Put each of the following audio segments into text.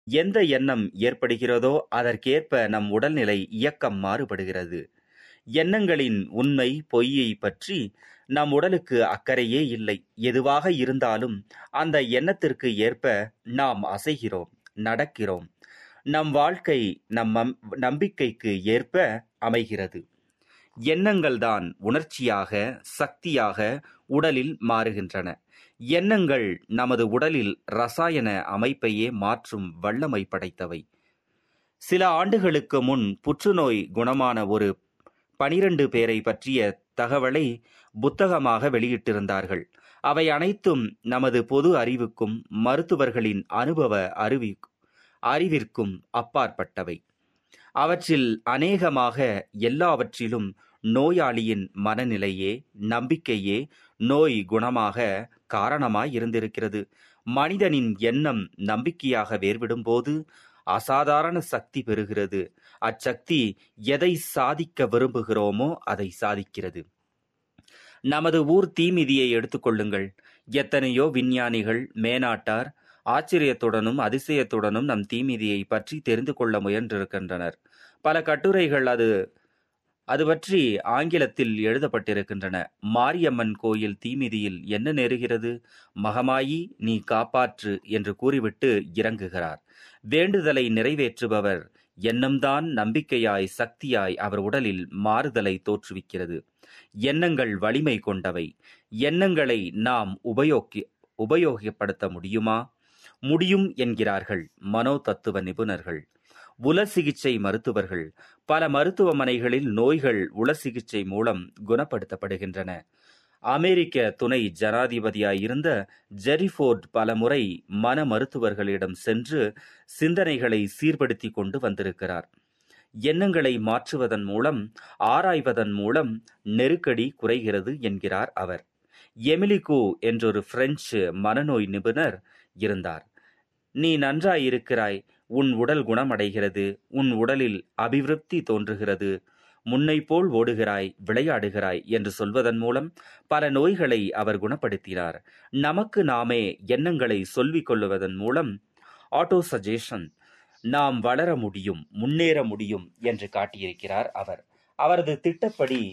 எந்த எண்ணம் ஏற்படுகிறதோ அதற்கேற்ப நம் உடல்நிலை இயக்கம் மாறுபடுகிறது எண்ணங்களின் உண்மை பொய்யை பற்றி நம் உடலுக்கு அக்கறையே இல்லை எதுவாக இருந்தாலும் அந்த எண்ணத்திற்கு ஏற்ப நாம் அசைகிறோம் நடக்கிறோம் நம் வாழ்க்கை நம் மம்- நம்பிக்கைக்கு ஏற்ப அமைகிறது எண்ணங்கள்தான் உணர்ச்சியாக சக்தியாக உடலில் மாறுகின்றன எண்ணங்கள் நமது உடலில் ரசாயன அமைப்பையே மாற்றும் வல்லமை படைத்தவை சில ஆண்டுகளுக்கு முன் புற்றுநோய் குணமான ஒரு பனிரெண்டு பேரை பற்றிய தகவலை புத்தகமாக வெளியிட்டிருந்தார்கள் அவை அனைத்தும் நமது பொது அறிவுக்கும் மருத்துவர்களின் அனுபவ அறிவி அறிவிற்கும் அப்பாற்பட்டவை அவற்றில் அநேகமாக எல்லாவற்றிலும் நோயாளியின் மனநிலையே நம்பிக்கையே நோய் குணமாக காரணமாய் இருந்திருக்கிறது மனிதனின் எண்ணம் நம்பிக்கையாக வேர்விடும்போது அசாதாரண சக்தி பெறுகிறது அச்சக்தி எதை சாதிக்க விரும்புகிறோமோ அதை சாதிக்கிறது நமது ஊர் தீமிதியை எடுத்துக்கொள்ளுங்கள் எத்தனையோ விஞ்ஞானிகள் மேனாட்டார் ஆச்சரியத்துடனும் அதிசயத்துடனும் நம் தீமிதியை பற்றி தெரிந்து கொள்ள முயன்றிருக்கின்றனர் பல கட்டுரைகள் அது அது பற்றி ஆங்கிலத்தில் எழுதப்பட்டிருக்கின்றன மாரியம்மன் கோயில் தீமிதியில் என்ன நேருகிறது மகமாயி நீ காப்பாற்று என்று கூறிவிட்டு இறங்குகிறார் வேண்டுதலை நிறைவேற்றுபவர் எண்ணம்தான் நம்பிக்கையாய் சக்தியாய் அவர் உடலில் மாறுதலை தோற்றுவிக்கிறது எண்ணங்கள் வலிமை கொண்டவை எண்ணங்களை நாம் உபயோகி உபயோகப்படுத்த முடியுமா முடியும் என்கிறார்கள் மனோ தத்துவ நிபுணர்கள் உல சிகிச்சை மருத்துவர்கள் பல மருத்துவமனைகளில் நோய்கள் உல சிகிச்சை மூலம் குணப்படுத்தப்படுகின்றன அமெரிக்க துணை ஜனாதிபதியாயிருந்த ஜெரிஃபோர்ட் பலமுறை மன மருத்துவர்களிடம் சென்று சிந்தனைகளை சீர்படுத்தி கொண்டு வந்திருக்கிறார் எண்ணங்களை மாற்றுவதன் மூலம் ஆராய்வதன் மூலம் நெருக்கடி குறைகிறது என்கிறார் அவர் எமிலிகோ என்றொரு பிரெஞ்சு மனநோய் நிபுணர் இருந்தார் நீ நன்றாயிருக்கிறாய் உன் உடல் குணமடைகிறது உன் உடலில் அபிவிருத்தி தோன்றுகிறது முன்னை போல் ஓடுகிறாய் விளையாடுகிறாய் என்று சொல்வதன் மூலம் பல நோய்களை அவர் குணப்படுத்தினார் நமக்கு நாமே எண்ணங்களை சொல்விக் கொள்வதன் மூலம் ஆட்டோ சஜேஷன் நாம் வளர முடியும் முன்னேற முடியும் என்று காட்டியிருக்கிறார் அவர் அவரது திட்டப்படி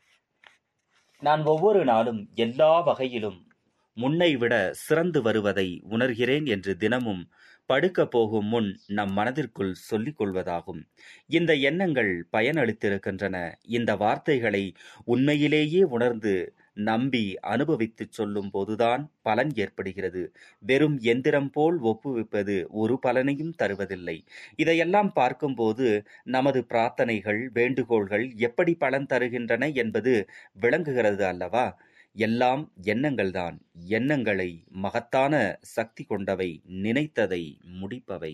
நான் ஒவ்வொரு நாளும் எல்லா வகையிலும் முன்னை விட சிறந்து வருவதை உணர்கிறேன் என்று தினமும் படுக்க போகும் முன் நம் மனதிற்குள் சொல்லிக் கொள்வதாகும் இந்த எண்ணங்கள் பயனளித்திருக்கின்றன இந்த வார்த்தைகளை உண்மையிலேயே உணர்ந்து நம்பி அனுபவித்துச் சொல்லும் போதுதான் பலன் ஏற்படுகிறது வெறும் எந்திரம் போல் ஒப்புவிப்பது ஒரு பலனையும் தருவதில்லை இதையெல்லாம் பார்க்கும்போது நமது பிரார்த்தனைகள் வேண்டுகோள்கள் எப்படி பலன் தருகின்றன என்பது விளங்குகிறது அல்லவா எல்லாம் எண்ணங்கள்தான் எண்ணங்களை மகத்தான சக்தி கொண்டவை நினைத்ததை முடிப்பவை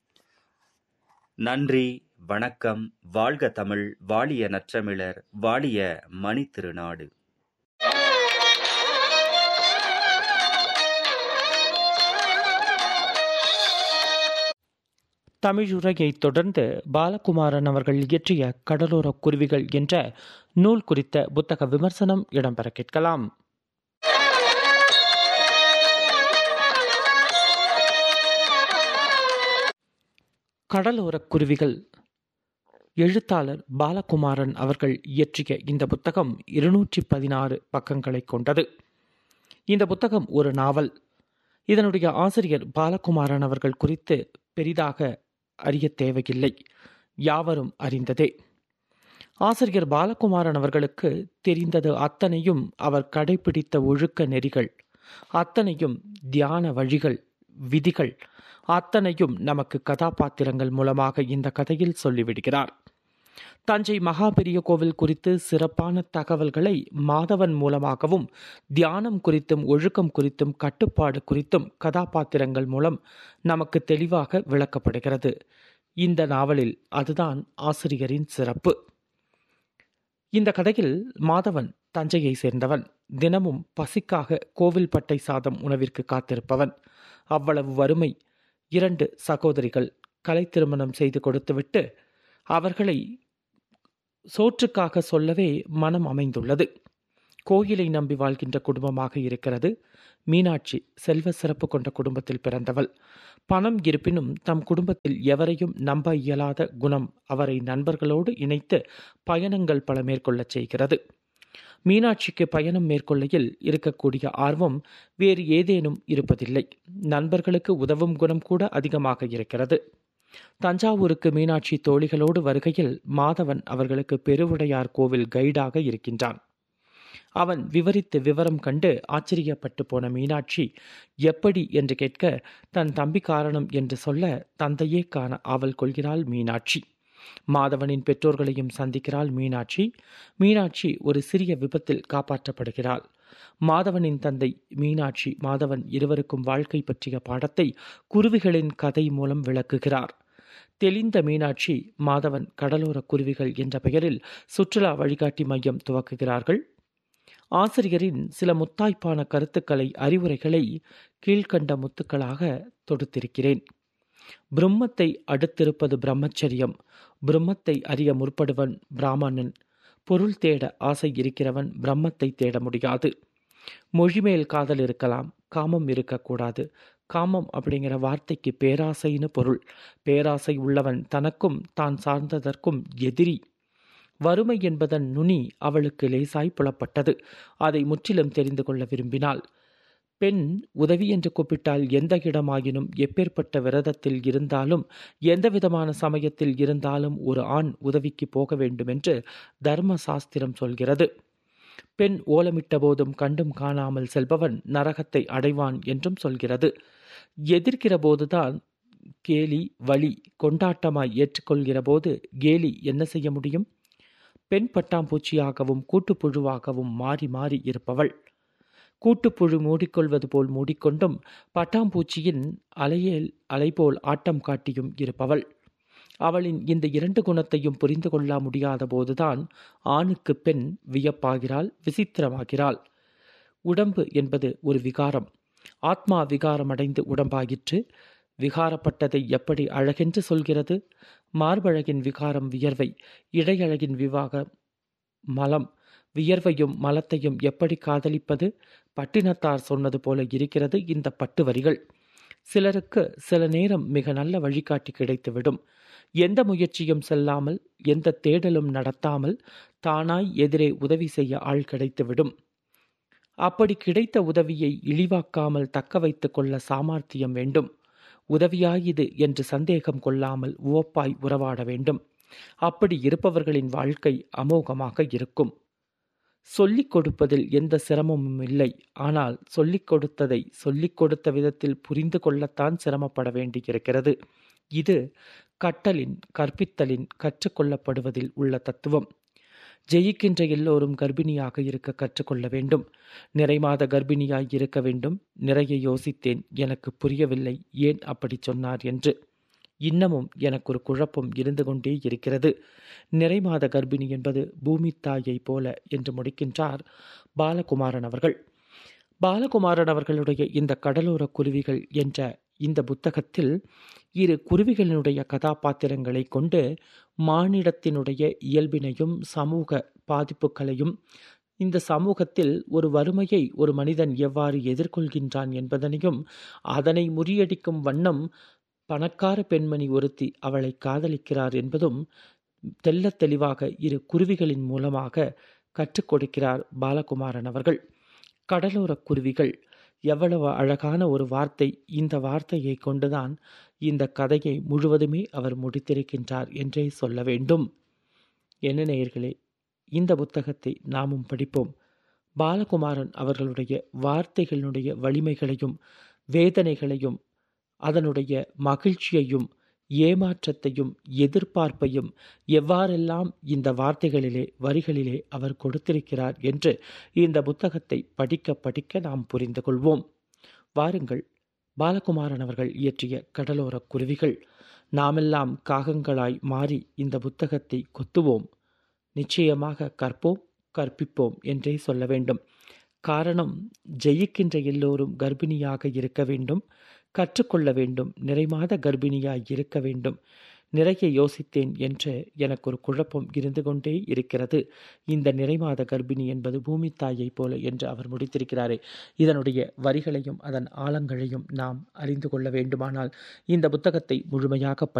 நன்றி வணக்கம் வாழ்க தமிழ் வாழிய நற்றமிழர் வாழிய மணி திருநாடு தமிழுரையைத் தொடர்ந்து பாலகுமாரன் அவர்கள் இயற்றிய கடலோர குருவிகள் என்ற நூல் குறித்த புத்தக விமர்சனம் இடம்பெற கேட்கலாம் கடலோரக் குருவிகள் எழுத்தாளர் பாலகுமாரன் அவர்கள் இயற்றிய இந்த புத்தகம் இருநூற்றி பதினாறு பக்கங்களை கொண்டது இந்த புத்தகம் ஒரு நாவல் இதனுடைய ஆசிரியர் பாலகுமாரன் அவர்கள் குறித்து பெரிதாக அறிய தேவையில்லை யாவரும் அறிந்ததே ஆசிரியர் பாலகுமாரன் அவர்களுக்கு தெரிந்தது அத்தனையும் அவர் கடைபிடித்த ஒழுக்க நெறிகள் அத்தனையும் தியான வழிகள் விதிகள் அத்தனையும் நமக்கு கதாபாத்திரங்கள் மூலமாக இந்த கதையில் சொல்லிவிடுகிறார் தஞ்சை மகாபெரிய கோவில் குறித்து சிறப்பான தகவல்களை மாதவன் மூலமாகவும் தியானம் குறித்தும் ஒழுக்கம் குறித்தும் கட்டுப்பாடு குறித்தும் கதாபாத்திரங்கள் மூலம் நமக்கு தெளிவாக விளக்கப்படுகிறது இந்த நாவலில் அதுதான் ஆசிரியரின் சிறப்பு இந்த கதையில் மாதவன் தஞ்சையை சேர்ந்தவன் தினமும் பசிக்காக கோவில்பட்டை சாதம் உணவிற்கு காத்திருப்பவன் அவ்வளவு வறுமை இரண்டு சகோதரிகள் கலை திருமணம் செய்து கொடுத்துவிட்டு அவர்களை சோற்றுக்காக சொல்லவே மனம் அமைந்துள்ளது கோயிலை நம்பி வாழ்கின்ற குடும்பமாக இருக்கிறது மீனாட்சி செல்வ சிறப்பு கொண்ட குடும்பத்தில் பிறந்தவள் பணம் இருப்பினும் தம் குடும்பத்தில் எவரையும் நம்ப இயலாத குணம் அவரை நண்பர்களோடு இணைத்து பயணங்கள் பல மேற்கொள்ளச் செய்கிறது மீனாட்சிக்கு பயணம் மேற்கொள்ளையில் இருக்கக்கூடிய ஆர்வம் வேறு ஏதேனும் இருப்பதில்லை நண்பர்களுக்கு உதவும் குணம் கூட அதிகமாக இருக்கிறது தஞ்சாவூருக்கு மீனாட்சி தோழிகளோடு வருகையில் மாதவன் அவர்களுக்கு பெருவுடையார் கோவில் கைடாக இருக்கின்றான் அவன் விவரித்து விவரம் கண்டு ஆச்சரியப்பட்டு போன மீனாட்சி எப்படி என்று கேட்க தன் தம்பி காரணம் என்று சொல்ல தந்தையே காண ஆவல் கொள்கிறாள் மீனாட்சி மாதவனின் பெற்றோர்களையும் சந்திக்கிறாள் மீனாட்சி மீனாட்சி ஒரு சிறிய விபத்தில் காப்பாற்றப்படுகிறாள் மாதவனின் தந்தை மீனாட்சி மாதவன் இருவருக்கும் வாழ்க்கை பற்றிய பாடத்தை குருவிகளின் கதை மூலம் விளக்குகிறார் தெளிந்த மீனாட்சி மாதவன் கடலோர குருவிகள் என்ற பெயரில் சுற்றுலா வழிகாட்டி மையம் துவக்குகிறார்கள் ஆசிரியரின் சில முத்தாய்ப்பான கருத்துக்களை அறிவுரைகளை கீழ்கண்ட முத்துக்களாக தொடுத்திருக்கிறேன் பிரம்மத்தை அடுத்திருப்பது பிரம்மச்சரியம் பிரம்மத்தை அறிய முற்படுவன் பிராமணன் பொருள் தேட ஆசை இருக்கிறவன் பிரம்மத்தை தேட முடியாது மொழிமேல் காதல் இருக்கலாம் காமம் இருக்கக்கூடாது காமம் அப்படிங்கிற வார்த்தைக்கு பேராசைன்னு பொருள் பேராசை உள்ளவன் தனக்கும் தான் சார்ந்ததற்கும் எதிரி வறுமை என்பதன் நுனி அவளுக்கு லேசாய் புலப்பட்டது அதை முற்றிலும் தெரிந்து கொள்ள விரும்பினாள் பெண் உதவி என்று கூப்பிட்டால் எந்த இடமாயினும் எப்பேற்பட்ட விரதத்தில் இருந்தாலும் எந்த விதமான சமயத்தில் இருந்தாலும் ஒரு ஆண் உதவிக்கு போக வேண்டும் என்று தர்ம சாஸ்திரம் சொல்கிறது பெண் ஓலமிட்ட போதும் கண்டும் காணாமல் செல்பவன் நரகத்தை அடைவான் என்றும் சொல்கிறது எதிர்க்கிற போதுதான் கேலி வழி கொண்டாட்டமாய் ஏற்றுக்கொள்கிற போது கேலி என்ன செய்ய முடியும் பெண் பட்டாம்பூச்சியாகவும் கூட்டுப்புழுவாகவும் மாறி மாறி இருப்பவள் கூட்டுப்புழு மூடிக்கொள்வது போல் மூடிக்கொண்டும் பட்டாம்பூச்சியின் அலையேல் அலைபோல் ஆட்டம் காட்டியும் இருப்பவள் அவளின் இந்த இரண்டு குணத்தையும் புரிந்து கொள்ள முடியாத போதுதான் ஆணுக்கு பெண் வியப்பாகிறாள் விசித்திரமாகிறாள் உடம்பு என்பது ஒரு விகாரம் ஆத்மா விகாரமடைந்து உடம்பாயிற்று விகாரப்பட்டதை எப்படி அழகென்று சொல்கிறது மார்பழகின் விகாரம் வியர்வை இடையழகின் விவாக மலம் வியர்வையும் மலத்தையும் எப்படி காதலிப்பது பட்டினத்தார் சொன்னது போல இருக்கிறது இந்த பட்டு வரிகள் சிலருக்கு சில நேரம் மிக நல்ல வழிகாட்டி கிடைத்துவிடும் எந்த முயற்சியும் செல்லாமல் எந்த தேடலும் நடத்தாமல் தானாய் எதிரே உதவி செய்ய ஆள் கிடைத்துவிடும் அப்படி கிடைத்த உதவியை இழிவாக்காமல் தக்க வைத்துக் கொள்ள சாமர்த்தியம் வேண்டும் உதவியாயிது என்று சந்தேகம் கொள்ளாமல் உவப்பாய் உறவாட வேண்டும் அப்படி இருப்பவர்களின் வாழ்க்கை அமோகமாக இருக்கும் சொல்லிக் கொடுப்பதில் எந்த சிரமமும் இல்லை ஆனால் சொல்லிக் கொடுத்ததை சொல்லிக் கொடுத்த விதத்தில் புரிந்து கொள்ளத்தான் சிரமப்பட வேண்டியிருக்கிறது இது கட்டலின் கற்பித்தலின் கற்றுக்கொள்ளப்படுவதில் உள்ள தத்துவம் ஜெயிக்கின்ற எல்லோரும் கர்ப்பிணியாக இருக்க கற்றுக்கொள்ள வேண்டும் நிறைமாத கர்ப்பிணியாய் இருக்க வேண்டும் நிறைய யோசித்தேன் எனக்கு புரியவில்லை ஏன் அப்படி சொன்னார் என்று இன்னமும் எனக்கு ஒரு குழப்பம் இருந்து கொண்டே இருக்கிறது நிறைமாத கர்ப்பிணி என்பது பூமி தாயை போல என்று முடிக்கின்றார் பாலகுமாரன் அவர்கள் பாலகுமாரன் அவர்களுடைய இந்த கடலோர குருவிகள் என்ற இந்த புத்தகத்தில் இரு குருவிகளினுடைய கதாபாத்திரங்களை கொண்டு மானிடத்தினுடைய இயல்பினையும் சமூக பாதிப்புகளையும் இந்த சமூகத்தில் ஒரு வறுமையை ஒரு மனிதன் எவ்வாறு எதிர்கொள்கின்றான் என்பதனையும் அதனை முறியடிக்கும் வண்ணம் பணக்கார பெண்மணி ஒருத்தி அவளை காதலிக்கிறார் என்பதும் தெல்ல தெளிவாக இரு குருவிகளின் மூலமாக கற்றுக் கொடுக்கிறார் பாலகுமாரன் அவர்கள் கடலோர குருவிகள் எவ்வளவு அழகான ஒரு வார்த்தை இந்த வார்த்தையை கொண்டுதான் இந்த கதையை முழுவதுமே அவர் முடித்திருக்கின்றார் என்றே சொல்ல வேண்டும் என்ன நேயர்களே இந்த புத்தகத்தை நாமும் படிப்போம் பாலகுமாரன் அவர்களுடைய வார்த்தைகளுடைய வலிமைகளையும் வேதனைகளையும் அதனுடைய மகிழ்ச்சியையும் ஏமாற்றத்தையும் எதிர்பார்ப்பையும் எவ்வாறெல்லாம் இந்த வார்த்தைகளிலே வரிகளிலே அவர் கொடுத்திருக்கிறார் என்று இந்த புத்தகத்தை படிக்க படிக்க நாம் புரிந்து கொள்வோம் வாருங்கள் பாலகுமாரன் அவர்கள் இயற்றிய கடலோர குருவிகள் நாமெல்லாம் காகங்களாய் மாறி இந்த புத்தகத்தை கொத்துவோம் நிச்சயமாக கற்போம் கற்பிப்போம் என்றே சொல்ல வேண்டும் காரணம் ஜெயிக்கின்ற எல்லோரும் கர்ப்பிணியாக இருக்க வேண்டும் கற்றுக்கொள்ள வேண்டும் நிறைமாத கர்ப்பிணியாய் இருக்க வேண்டும் நிறைய யோசித்தேன் என்று எனக்கு ஒரு குழப்பம் இருந்து கொண்டே இருக்கிறது இந்த நிறைமாத கர்ப்பிணி என்பது பூமி தாயைப் போல என்று அவர் முடித்திருக்கிறாரே இதனுடைய வரிகளையும் அதன் ஆழங்களையும் நாம் அறிந்து கொள்ள வேண்டுமானால் இந்த புத்தகத்தை முழுமையாக